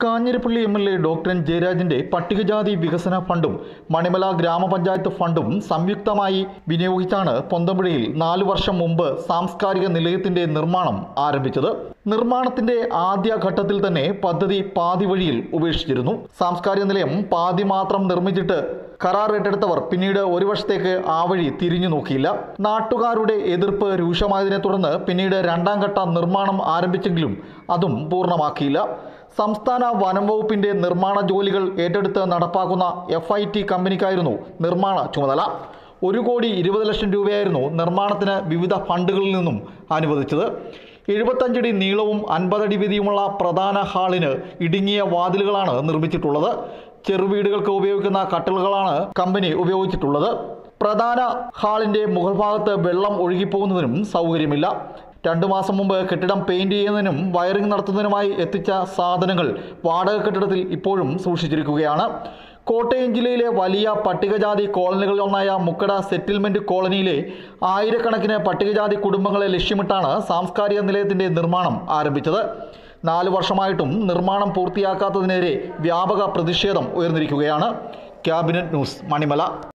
Kanjirappally M L A doctor N ജയരാജന്റെ പട്ടികജാതി വികസന ഫണ്ടും മണിമല ഗ്രാമപഞ്ചായത്ത് ഫണ്ടും സംയുക്തമായി വിനിയോഗിച്ചാണ് പൊന്തമ്പുഴയിൽ നാലു വർഷം മുമ്പ് സാംസ്കാരിക നിലയത്തിന്റെ നിർമ്മാണം ആരംഭിച്ചത് നിർമ്മാണത്തിന്റെ ആദ്യ ഘട്ടത്തിൽ തന്നെ പദ്ധതി പാതി വഴിയിൽ ഉപേക്ഷിച്ചിരുന്നു സാംസ്കാരിക നിലയം പാതി മാത്രം നിർമ്മിച്ചിട്ട് കരാർ ഏറ്റെടുത്തവർ പിന്നീട് ഒരു വർഷത്തേക്ക് ആ വഴി തിരിഞ്ഞു നോക്കിയില്ല നാട്ടുകാരുടെ എതിർപ്പ് രൂക്ഷമായതിനെ തുടർന്ന് പിന്നീട് രണ്ടാം ഘട്ട നിർമ്മാണം ആരംഭിച്ചെങ്കിലും അതും പൂർണ്ണമാക്കിയില്ല സംസ്ഥാന വനം വകുപ്പിന്റെ നിർമ്മാണ ജോലികൾ ഏറ്റെടുത്ത് നടപ്പാക്കുന്ന എഫ് ഐ ടി കമ്പനിക്കായിരുന്നു നിർമ്മാണ ചുമതല ഒരു കോടി ഇരുപത് ലക്ഷം രൂപയായിരുന്നു നിർമ്മാണത്തിന് വിവിധ ഫണ്ടുകളിൽ നിന്നും അനുവദിച്ചത് എഴുപത്തഞ്ചടി നീളവും അൻപതടി വീതിയുമുള്ള പ്രധാന ഹാളിന് ഇടുങ്ങിയ വാതിലുകളാണ് നിർമ്മിച്ചിട്ടുള്ളത് ചെറുവീടുകൾക്ക് ഉപയോഗിക്കുന്ന കട്ടിലുകളാണ് കമ്പനി ഉപയോഗിച്ചിട്ടുള്ളത് പ്രധാന ഹാളിന്റെ മുകൾ ഭാഗത്ത് വെള്ളം ഒഴുകിപ്പോകുന്നതിനും സൗകര്യമില്ല രണ്ടു മാസം മുമ്പ് കെട്ടിടം പെയിന്റ് ചെയ്യുന്നതിനും വയറിംഗ് നടത്തുന്നതിനുമായി എത്തിച്ച സാധനങ്ങൾ വാടക കെട്ടിടത്തിൽ ഇപ്പോഴും സൂക്ഷിച്ചിരിക്കുകയാണ് കോട്ടയം ജില്ലയിലെ വലിയ പട്ടികജാതി കോളനികളിലൊന്നായ മുക്കട സെറ്റിൽമെന്റ് കോളനിയിലെ ആയിരക്കണക്കിന് പട്ടികജാതി കുടുംബങ്ങളെ ലക്ഷ്യമിട്ടാണ് സാംസ്കാരിക നിലയത്തിന്റെ നിർമ്മാണം ആരംഭിച്ചത് നാല് വർഷമായിട്ടും നിർമ്മാണം പൂർത്തിയാക്കാത്തതിനെതിരെ വ്യാപക പ്രതിഷേധം ഉയർന്നിരിക്കുകയാണ് ക്യാബിനറ്റ് ന്യൂസ് മണിമല